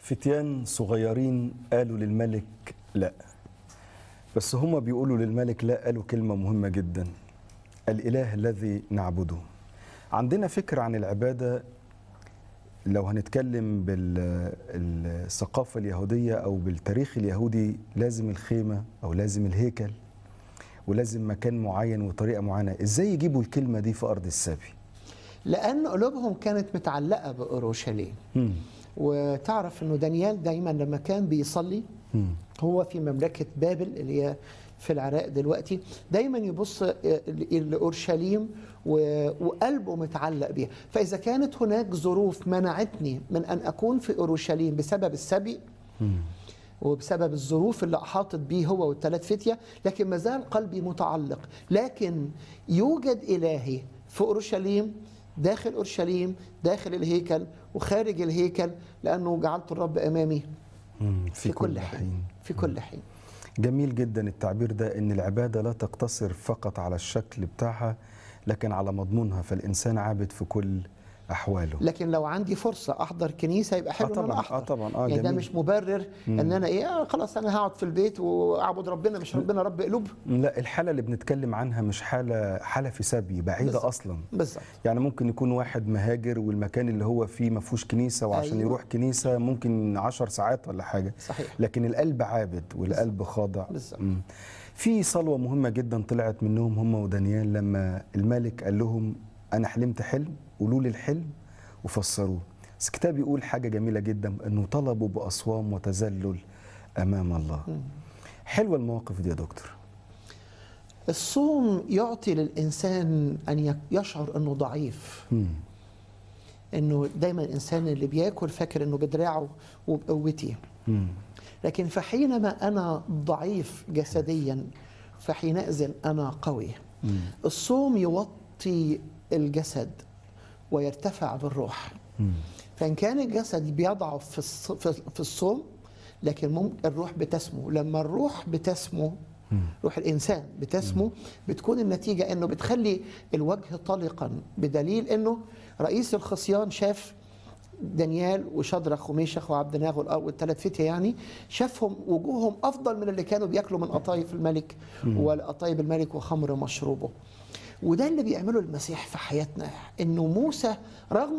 فتيان صغيرين قالوا للملك لا بس هما بيقولوا للملك لا قالوا كلمة مهمة جدا الإله الذي نعبده عندنا فكرة عن العبادة لو هنتكلم بالثقافة اليهودية أو بالتاريخ اليهودي لازم الخيمة أو لازم الهيكل ولازم مكان معين وطريقة معينة إزاي يجيبوا الكلمة دي في أرض السبي لأن قلوبهم كانت متعلقة بأورشليم مم. وتعرف أنه دانيال دايما لما كان بيصلي مم. هو في مملكة بابل اللي هي في العراق دلوقتي دايما يبص لأورشليم و- وقلبه متعلق بيها فإذا كانت هناك ظروف منعتني من أن أكون في أورشليم بسبب السبي مم. وبسبب الظروف اللي أحاطت بيه هو والثلاث فتية لكن ما زال قلبي متعلق لكن يوجد إلهي في أورشليم داخل أورشليم داخل الهيكل وخارج الهيكل لأنه جعلت الرب أمامي مم. في, كل حين في كل حين جميل جدا التعبير ده ان العباده لا تقتصر فقط على الشكل بتاعها لكن على مضمونها فالانسان عابد في كل احواله لكن لو عندي فرصة أحضر كنيسة يبقى حلو آه إن طبعاً، أنا أحضر آه طبعاً، آه يعني ده جميل. مش مبرر إن أنا إيه آه خلاص أنا هقعد في البيت وأعبد ربنا مش ربنا رب قلوب لا الحاله اللي بنتكلم عنها مش حاله حاله في سبي بعيده بالظبط. اصلا بالظبط يعني ممكن يكون واحد مهاجر والمكان اللي هو فيه ما فيهوش كنيسه وعشان أيوة. يروح كنيسه ممكن عشر ساعات ولا حاجه صحيح لكن القلب عابد والقلب خاضع بالظبط. مم. في صلوه مهمه جدا طلعت منهم هم ودانيال لما الملك قال لهم انا حلمت حلم قولوا لي الحلم وفسروه بس الكتاب يقول حاجه جميله جدا انه طلبوا باصوام وتذلل امام الله حلوه المواقف دي يا دكتور الصوم يعطي للإنسان أن يك- يشعر أنه ضعيف مم. انه دايما الانسان اللي بياكل فاكر انه بدراعه وبقوتي مم. لكن فحينما انا ضعيف جسديا فحينئذ انا قوي مم. الصوم يوطي الجسد ويرتفع بالروح مم. فان كان الجسد بيضعف في الص- في- في الصوم لكن ممكن الروح بتسمو لما الروح بتسمو روح الانسان بتسمو بتكون النتيجه انه بتخلي الوجه طلقا بدليل انه رئيس الخصيان شاف دانيال وشدرخ وميشخ وعبد ناغ والأ- والثلاث فتية يعني شافهم وجوههم افضل من اللي كانوا بياكلوا من قطايف الملك وقطايب الملك وخمر مشروبه وده اللي بيعمله المسيح في حياتنا انه موسى رغم